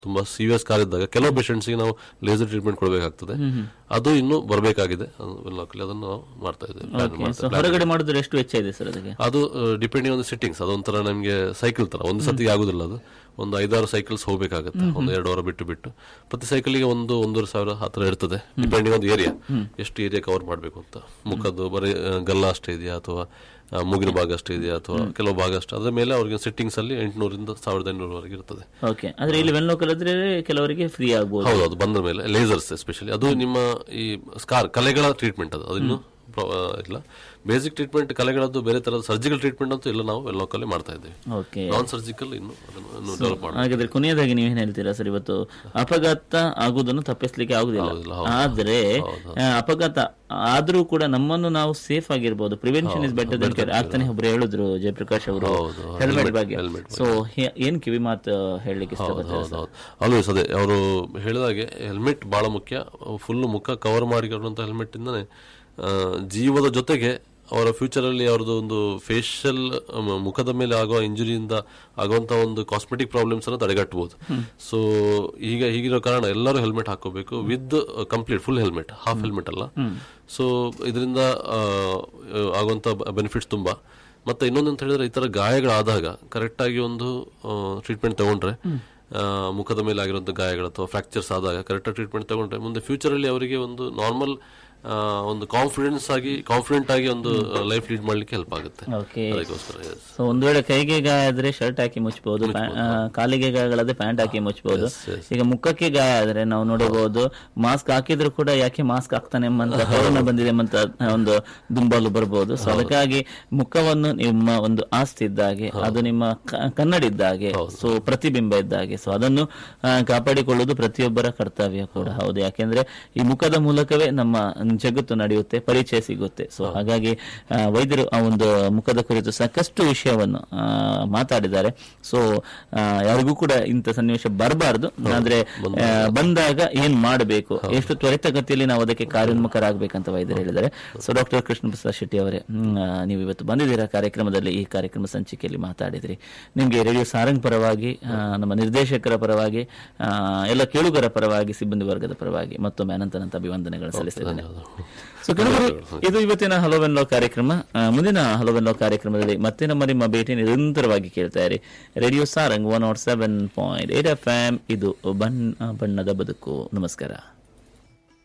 ತುಂಬಾ serious car ಇದ್ದಾಗ ಕೆಲವು ಪೇಷಂಟ್ಸ್ಗೆ ನಾವು ಲೇಸರ್ ಟ್ರೀಟ್ಮೆಂಟ್ ಕೊಡಬೇಕಾಗ್ತದೆ ಅದು ಇನ್ನೂ ಬರಬೇಕಾಗಿದೆ ಅದನ್ನು ನಾವು ಮಾಡ್ತಾ ಇದ್ದೇವೆ plan ಓಕೆ ಮಾಡ್ತಾ- ಸೊ ಹೊರಗಡೆ ಮಾಡಿದ್ರೆ ಎಷ್ಟು ವೆಚ್ಚ ಇದೆ ಸರ್ ಅದಕ್ಕೆ ಅದು ಡಿಪೆಂಡಿಂಗ್ ಆನ್ ಸೆಟ್ಟಿಂಗ್ಸ್ ಅದೊಂಥರ ನಮಗೆ ಸೈಕಲ್ ತರ ಒಂದು ಸತಿಗೆ ಆಗುದಿಲ್ಲ ಅದು ಒಂದು ಐದಾರು ಸೈಕಲ್ಸ್ ಹೋಗ್ಬೇಕಾಗುತ್ತೆ ಒಂದು ಎರಡು ವಾರ ಬಿಟ್ಟು ಬಿಟ್ಟು ಪ್ರತಿ ಸೈಕಲ್ಗೆ ಒಂದು ಒಂದೂವರೆ ಸಾವಿರ ಹತ್ರ ಇರ್ತದೆ ಡಿಪೆಂಡಿಂಗ್ ಆನ್ ಏರಿಯಾ ಎಷ್ಟು ಏರಿಯಾ ಕವರ್ ಮಾಡಬೇಕು ಅಂತ ಮುಖದ್ದು ಬರೀ ಆ, ಗಲ್ಲ ಅಷ್ಟೇ ಇದೆಯಾ ಅಥವಾ ಆ, ಮೂಗಿನ ಭಾಗ ಅಷ್ಟೇ ಇದೆಯಾ ಅಥವಾ ಕೆಲವು ಭಾಗ ಅಷ್ಟೇ ಅದ್ರ ಮೇಲೆ ಅವ್ರಿಗೆ ಸೆಟ್ಟಿಂಗ್ಸ್ ಅಲ್ಲಿ ಎಂಟುನೂರಿಂದ ಸಾವಿರದ ಐನೂರವರೆಗೆ ಇರ್ತದೆ ಓಕೆ ಆದ್ರೆ ಇಲ್ಲಿ ವೆನ್ ಲೋಕಲ್ ಇದ್ರೆ ಕೆಲವರಿಗೆ ಫ್ರೀ ಆಗ್ಬೋದು ಹೌದು ಅದು ಬಂದ ಮೇಲೆ ಲೇಸರ್ಸ್ ಎಸ್ಪೆಷಲಿ ಅದು ನಿಮ್ಮ ಈ ಸ್ಕಾರ್ ಕಲೆಗಳ ಟ್ರೀಟ್ಮೆಂಟ್ ಅದು ಅದಿನ್ನು ಪ್ರ- ಆ, ಇಲ್ಲ ಬೇಸಿಕ್ ಟ್ರೀಟ್ಮೆಂಟ್ ಕಲೆಗಳದ್ದು ಬೇರೆ ತರದ ಸರ್ಜಿಕಲ್ ಟ್ರೀಟ್ಮೆಂಟ್ ಅಂತೂ ಇಲ್ಲ ನಾವು ವೆಲ್ಲೋಕಲ್ಲೇ ಮಾಡ್ತಾ ಇದ್ದೇವೆ ಓಕೆ ನಾನ್ ಸರ್ಜಿಕಲ್ ಇನ್ನು ಅದನ್ನು ಡೆವಲಪ್ ಮಾಡಿ ಹಾಗಾದ್ರೆ ಕೊನೆಯದಾಗಿ ನೀವೇನ್ ಹೇಳ್ತೀರಾ ಸರ್ ಇವತ್ತು ಅಪಘಾತ ಆಗುವುದನ್ನು ತಪ್ಪಿಸ್ಲಿಕ್ಕೆ ಆಗುದಿಲ್ಲ ಹೌದಿಲ್ಲ, ಹೌದು. ಆದ್ರೆ ಆ, ಅಪಘಾತ ಆದ್ರೂ ಕೂಡ ನಮ್ಮನ್ನು ನಾವು ಸೇಫ್ ಆಗಿರ್ಬೋದು prevention is better than care ಆಗ್ತಾನೆ ಒಬ್ರು ಹೇಳಿದ್ರು ಜಯಪ್ರಕಾಶ್ ಅವರು ಹೌದು, ಹೆಲ್ಮೆಟ್ ಬಗ್ಗೆ helmet ಸೊ ಏನ್ ಕಿವಿ ಮಾತು ಹೇಳಲಿಕ್ಕೆ ಇಷ್ಟಪಡ್ತಾರೆ ಹೌದು ಹೌದು ಆಲ್ವೇಸ್ ಅದೇ ಅವರು ಹೇಳಿದಾಗೆ ಹೆಲ್ಮೆಟ್ ಬಹಳ ಮುಖ್ಯ ಫುಲ್ ಮುಖ ಕವರ್ ಮಾಡಿಕೊಳ್ಳುವಂತ ಹೆಲ್ಮೆಟ್ ಇಂದನೇ ಆ, ಜೀವದ ಜೊತೆಗೆ ಅವರ ಫ್ಯೂಚರ್ ಅಲ್ಲಿ ಅವ್ರದ್ದು ಒಂದು ಫೇಶಿಯಲ್ ಮುಖದ ಮೇಲೆ ಆಗುವ ಇಂಜುರಿಯಿಂದ ಆಗುವಂತ ಒಂದು ಕಾಸ್ಮೆಟಿಕ್ ಪ್ರಾಬ್ಲಮ್ಸ್ ಅನ್ನು ತಡೆಗಟ್ಟಬಹುದು ಸೊ ಈಗ ಹೀಗಿರೋ ಕಾರಣ ಎಲ್ಲರೂ ಹೆಲ್ಮೆಟ್ ಹಾಕೋಬೇಕು with complete full helmet half helmet ಅಲ್ಲ ಸೊ ಇದರಿಂದ ಆಗುವಂತ ಬೆನಿಫಿಟ್ಸ್ ತುಂಬಾ ಮತ್ತೆ ಇನ್ನೊಂದು ಅಂತ ಹೇಳಿದ್ರೆ ಈ ತರ ಗಾಯಗಳಾದಾಗ ಕರೆಕ್ಟ್ ಆಗಿ ಒಂದು ಟ್ರೀಟ್ಮೆಂಟ್ ತಗೊಂಡ್ರೆ ಆ, ಮುಖದ ಮೇಲೆ ಆಗಿರುವಂತ ಗಾಯಗಳು ಅಥವಾ ಫ್ರಾಕ್ಚರ್ಸ್ ಆದಾಗ ಕರೆಕ್ಟ್ ಟ್ರೀಟ್ಮೆಂಟ್ ತಗೊಂಡ್ರೆ ಮುಂದೆ ಫ್ಯೂಚರ್ ಅಲ್ಲಿ ಅವರಿಗೆ ಒಂದು ನಾರ್ಮಲ್ ಒಂದು ಕಾನ್ಫಿಡೆನ್ಸ್ ಆಗಿ ಕಾನ್ಫಿಡೆಂಟ್ ಆಗಿ ಒಂದು ಲೈಫ್ ಲೀಡ್ ಮಾಡ್ಲಿಕ್ಕೆ ಹೆಲ್ಪ್ ಆಗುತ್ತೆ ಓಕೆ ಅದಕ್ಕೋಸ್ಕರ yes. ಸೊ ಒಂದ್ ವೇಳೆ ಕೈಗೆ ಗಾಯ ಆದ್ರೆ ಶರ್ಟ್ ಹಾಕಿ ಮುಚ್ಚಬಹುದು ಕಾಲಿಗೆ ಗಾಯಗಳಾದ್ರೆ ಪ್ಯಾಂಟ್ ಹಾಕಿ ಮುಚ್ಚಬಹುದು ಈಗ ಮುಖಕ್ಕೆ ಗಾಯ ಆದ್ರೆ ನಾವು ನೋಡಬಹುದು ಮಾಸ್ಕ್ ಹಾಕಿದ್ರು ಕೂಡ ಯಾಕೆ ಮಾಸ್ಕ್ ಹಾಕ್ತಾನೆ ಎಂಬಂತ ಕೊರೋನಾ ಬಂದಿದೆ ಎಂಬಂತ ಒಂದು ದುಂಬಾಲು ಬರಬಹುದು ಸೊ ಅದಕ್ಕಾಗಿ ಮುಖವನ್ನು ನಿಮ್ಮ ಒಂದು ಆಸ್ತಿ ಇದ್ದಾಗೆ ಅದು ನಿಮ್ಮ ಕ- ಕನ್ನಡಿ ಇದ್ದಾಗೆ ಸೊ ಪ್ರತಿಬಿಂಬ ಇದ್ದಾಗೆ ಸೊ ಅದನ್ನು ಆ, ಕಾಪಾಡಿಕೊಳ್ಳುವುದು ಪ್ರತಿಯೊಬ್ಬರ ಕರ್ತವ್ಯ ಕೂಡ ಹೌದು ಯಾಕೆಂದ್ರೆ ಈ ಮುಖದ ಮೂಲಕವೇ ನಮ್ಮ ಜಗತ್ತು ನಡೆಯುತ್ತೆ ಪರಿಚಯ ಸಿಗುತ್ತೆ ಸೊ ಹಾಗಾಗಿ ಆ, ವೈದ್ಯರು ಆ ಒಂದು ಮುಖದ ಕುರಿತು ಸಾಕಷ್ಟು ವಿಷಯವನ್ನು ಆ, ಮಾತಾಡಿದ್ದಾರೆ ಸೊ ಯಾರಿಗೂ ಕೂಡ ಇಂಥ ಸನ್ನಿವೇಶ ಬರಬಾರ್ದು ಆದ್ರೆ ಆ, ಬಂದಾಗ ಏನ್ ಮಾಡಬೇಕು ಎಷ್ಟು ತ್ವರಿತಗತಿಯಲ್ಲಿ ನಾವು ಅದಕ್ಕೆ ಕಾರ್ಯೋನ್ಮುಖರಾಗಬೇಕಂತ ವೈದ್ಯರು ಹೇಳಿದ್ದಾರೆ ಸೊ ಡಾಕ್ಟರ್ ಕೃಷ್ಣ ಪ್ರಸಾದ್ ಶೆಟ್ಟಿ ಅವರೇ ಹ್ಮ್, ಆ, ನೀವು ಇವತ್ತು ಬಂದಿದ್ದೀರಾ ಕಾರ್ಯಕ್ರಮದಲ್ಲಿ ಈ ಕಾರ್ಯಕ್ರಮ ಸಂಚಿಕೆಯಲ್ಲಿ ಮಾತಾಡಿದ್ರಿ ನಿಮಗೆ ರೇಡಿಯೋ ಸಾರಂಗ್ ಪರವಾಗಿ ಆ, ನಮ್ಮ ನಿರ್ದೇಶಕರ ಪರವಾಗಿ ಆ, ಎಲ್ಲ ಕೇಳುಗರ ಪರವಾಗಿ ಸಿಬ್ಬಂದಿ ವರ್ಗದ ಪರವಾಗಿ ಮತ್ತೊಮ್ಮೆ ಅನಂತನಂತ ಅಭಿವಂದನೆಗಳು ಸಲ್ಲಿಸಿದ್ದೇನೆ ಸೊ ಕೆಲವರು ಇದು ಇವತ್ತಿನ ಹಲವೆನ್ನೋ ಕಾರ್ಯಕ್ರಮ ಆ, ಮುಂದಿನ ಹಲವೆನ್ನೋ ಕಾರ್ಯಕ್ರಮದಲ್ಲಿ ಮತ್ತೆ ನಮ್ಮ ನಿಮ್ಮ ಭೇಟಿ ನಿರಂತರವಾಗಿ ಕೇಳ್ತಾ ಇರಿ radio Sarang one naught seven point eight F M ಇದು ಬಣ್ಣ ಬಣ್ಣದ ಬದುಕು ನಮಸ್ಕಾರ